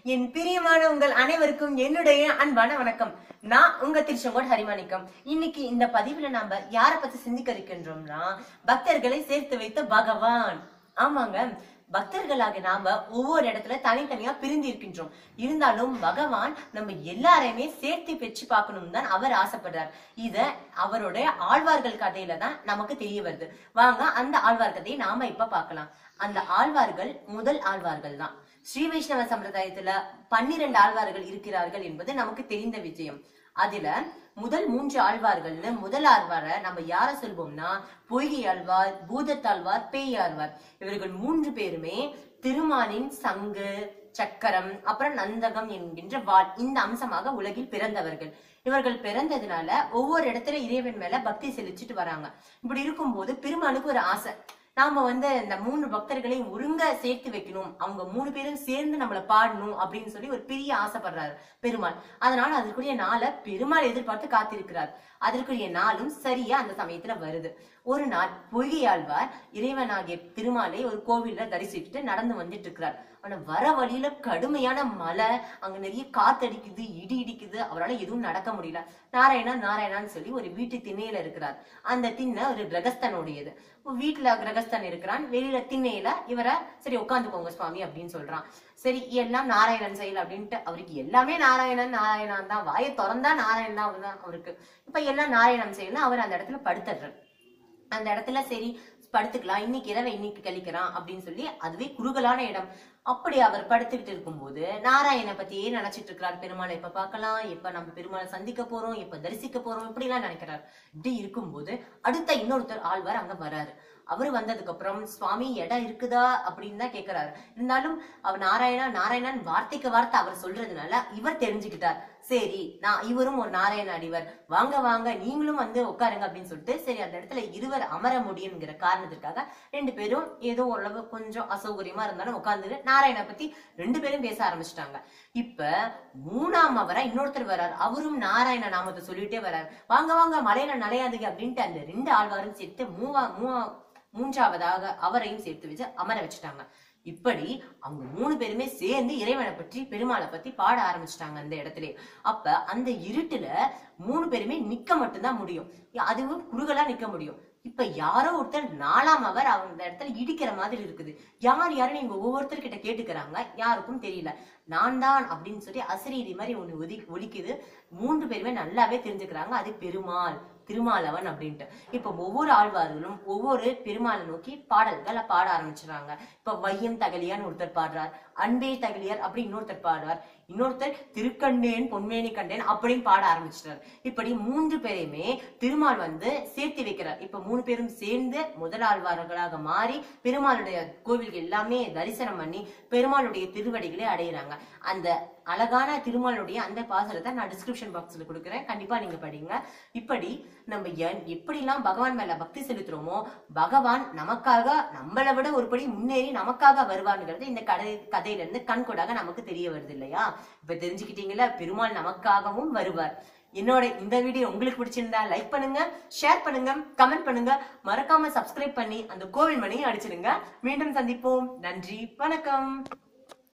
என் பிரியமான உங்கள் அனைவருக்கும் என்னுடைய அன்பான வணக்கம் நான் உங்க திருச்செங்கோடு ஹரிமாணிக்கம் இன்னைக்கு இந்த பதிவுல நாம யார பத்தி சிந்திக்க இருக்கின்றோம்னா பக்தர்களை சேர்த்து வைத்த பகவான் ஆமாங்க பக்தர்களாக நாம ஒவ்வொரு இடத்துல தனித்தனியா பிரிந்து இருக்கின்றோம் இருந்தாலும் பகவான் நம்ம எல்லாரையுமே சேர்த்து பெற்று பார்க்கணும் தான் அவர் ஆசைப்படுறார் இத அவருடைய ஆழ்வார்கள் கதையில தான் நமக்கு தெரிய வருது வாங்க அந்த ஆழ்வார் கதையை நாம இப்ப பார்க்கலாம் அந்த ஆழ்வார்கள் முதல் ஆழ்வார்கள் தான் ஸ்ரீ வைஷ்ணவ சம்பிரதாயத்துல பன்னிரண்டு ஆழ்வார்கள் இருக்கிறார்கள் என்பது நமக்கு தெரிந்த விஷயம் அதுல முதல் மூன்று ஆழ்வார்கள்னு முதல் ஆழ்வாரை நம்ம யார சொல்வோம்னா பொய்கை ஆழ்வார் பூதத்தாழ்வார் பேய் ஆழ்வார் இவர்கள் மூன்று பேருமே திருமாலின் சங்கு சக்கரம் அப்புறம் நந்தகம் என்கின்ற வாள் இந்த அம்சமாக உலகில் பிறந்தவர்கள் இவர்கள் பிறந்ததுனால ஒவ்வொரு இடத்துல இறைவன் மேல பக்தி செலுத்திட்டு வராங்க இப்படி இருக்கும்போது பெருமானுக்கு ஒரு ஆசை நாம வந்து இந்த மூணு பக்தர்களையும் ஒருங்க சேர்த்து வைக்கணும் அவங்க மூணு பேரும் சேர்ந்து நம்மள பாடணும் அப்படின்னு சொல்லி ஒரு பெரிய ஆசைப்படுறாரு பெருமாள் அதனால அதற்குரிய நாளை பெருமாள் எதிர்பார்த்து காத்திருக்கிறார் அதற்குரிய நாளும் சரியா அந்த சமயத்துல வருது ஒரு நாள் பொய்கையாழ்வார் இறைவனாகிய திருமாலை ஒரு கோவில்ல தரிசிச்சுட்டு நடந்து வந்துட்டு இருக்கிறார் ஆனா வர வழியில கடுமையான மழை அங்க நிறைய காத்தடிக்குது இடி இடிக்குது அவரால் எதுவும் நடக்க முடியல நாராயணா நாராயணான்னு சொல்லி ஒரு வீட்டு திண்ணையில இருக்கிறார் அந்த திண்ணை ஒரு கிரகஸ்தனுடையது வீட்டுல கிரகஸ்தன் இருக்கிறான் வெளியில திண்ணையில இவரை சரி உட்காந்துக்கோங்க சுவாமி அப்படின்னு சொல்றான் சரி எல்லாம் நாராயணன் செயல் அப்படின்ட்டு அவருக்கு எல்லாமே நாராயணன் நாராயணன் தான் வாயை திறந்தா நாராயணன் தான் அவர்தான் அவருக்கு இப்ப எல்லாம் நாராயணன் செயல்னு அவர் அந்த இடத்துல படுத்துடுறார் அந்த இடத்துல சரி படுத்துக்கலாம் இன்னைக்கு இரவை இன்னைக்கு கழிக்கிறான் அப்படின்னு சொல்லி அதுவே குறுகலான இடம் அப்படி அவர் படுத்துக்கிட்டு இருக்கும்போது நாராயண பத்தியே நினைச்சிட்டு இருக்கிறார் பெருமாளை எப்ப பார்க்கலாம் எப்ப நம்ம பெருமாளை சந்திக்க போறோம் எப்ப தரிசிக்க போறோம் இப்படி எல்லாம் நினைக்கிறார் இப்படி இருக்கும்போது அடுத்த இன்னொருத்தர் ஆழ்வார் அங்க வராரு அவரு வந்ததுக்கு அப்புறம் சுவாமி இடம் இருக்குதா அப்படின்னு தான் கேக்குறாரு இருந்தாலும் அவர் நாராயணா நாராயணன் வார்த்தைக்கு வார்த்தை அவர் சொல்றதுனால இவர் தெரிஞ்சுக்கிட்டார் சரி நான் இவரும் ஒரு நாராயண அடிவர் வாங்க வாங்க நீங்களும் வந்து உட்காருங்க அப்படின்னு சொல்லிட்டு சரி அந்த இடத்துல இருவர் அமர முடியுங்கிற காரணத்திற்காக ரெண்டு பேரும் ஏதோ ஓரளவு கொஞ்சம் அசௌகரியமா இருந்தாலும் உட்கார்ந்து நாராயண பத்தி ரெண்டு பேரும் பேச ஆரம்பிச்சிட்டாங்க இப்ப மூணாம் அவரா இன்னொருத்தர் வர்றார் அவரும் நாராயண நாமத்தை சொல்லிட்டே வர்றார் வாங்க வாங்க மலையில நனையாதுங்க அப்படின்ட்டு அந்த ரெண்டு ஆழ்வாரும் சேர்த்து மூவா மூவா மூன்றாவதாக அவரையும் சேர்த்து வச்சு அமர வச்சுட்டாங்க இப்படி அவங்க மூணு பேருமே சேர்ந்து இறைவனை பற்றி பெருமாளை பத்தி பாட ஆரம்பிச்சிட்டாங்க அந்த இடத்துல அப்ப அந்த இருட்டுல மூணு பேருமே நிக்க மட்டும்தான் முடியும் அதுவும் குறுகலா நிக்க முடியும் இப்ப யாரோ ஒருத்தர் நாலாம் அவர் அவங்க இடத்துல இடிக்கிற மாதிரி இருக்குது யார் யாரும் நீங்க ஒவ்வொருத்தர்கிட்ட கேட்டுக்கிறாங்க யாருக்கும் தெரியல நான் தான் அப்படின்னு சொல்லி அசரீரி மாதிரி ஒண்ணு ஒதி ஒலிக்குது மூன்று பேருமே நல்லாவே தெரிஞ்சுக்கிறாங்க அது பெருமாள் திருமாலவன் அப்படின்ட்டு இப்ப ஒவ்வொரு ஆழ்வார்களும் ஒவ்வொரு பெருமாளை நோக்கி பாடல்களை பாட ஆரம்பிச்சுறாங்க இப்ப வையம் தகலியான்னு ஒருத்தர் பாடுறார் அன்பே தகலியார் அப்படி இன்னொருத்தர் பாடுறார் இன்னொருத்தர் திருக்கண்டேன் பொன்மேனி கண்டேன் அப்படின்னு பாட ஆரம்பிச்சிட்டார் இப்படி மூன்று பேரையுமே திருமால் வந்து சேர்த்து வைக்கிறார் இப்ப மூணு பேரும் சேர்ந்து முதலாழ்வார்களாக மாறி பெருமாளுடைய கோவில்கள் எல்லாமே தரிசனம் பண்ணி பெருமாளுடைய திருவடிகளை அடையிறாங்க அந்த அழகான திருமாலுடைய அந்த பாசனத்தை நான் டிஸ்கிரிப்ஷன் பாக்ஸ்ல கொடுக்குறேன் கண்டிப்பா நீங்க படிங்க இப்படி நம்ம என்- எப்படிலாம் பகவான் மேல பக்தி செலுத்துறோமோ பகவான் நமக்காக நம்மளை விட ஒருபடி முன்னேறி நமக்காக வருவான்ங்கிறது இந்த கதை கதையில இருந்து கண்கூடாக நமக்கு தெரிய வருது இல்லையா இப்ப தெரிஞ்சுக்கிட்டீங்களா பெருமாள் நமக்காகவும் வருவார் என்னோட இந்த வீடியோ உங்களுக்கு பிடிச்சிருந்தா லைக் பண்ணுங்க ஷேர் பண்ணுங்க கமெண்ட் பண்ணுங்க மறக்காம சப்ஸ்கிரைப் பண்ணி அந்த கோவில் மணியை அடிச்சிடுங்க மீண்டும் சந்திப்போம் நன்றி வணக்கம்